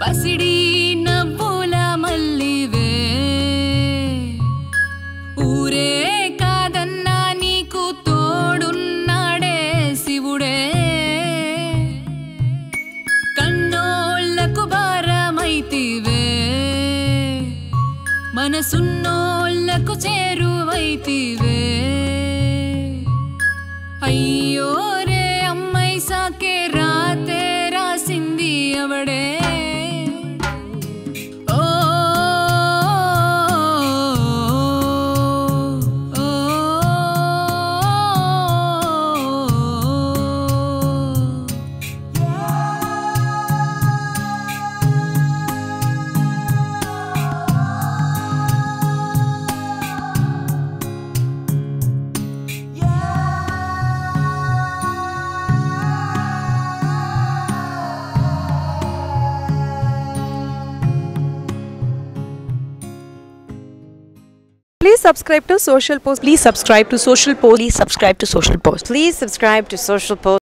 పసిడి నవ్వుల మల్లివే ఊరే కాదన్నా నీకు తోడున్నాడే శివుడే కన్నోళ్లకు భారమైతివే మనసున్నోళ్లకు చేరువైతివే అయ్యో రే అమ్మాయి సాకే రాతే రాసింది అవడే ఓ ఓ, ఓ. Please subscribe to Social Post. Please subscribe to Social Post. Please subscribe to Social Post. Please subscribe to Social Post.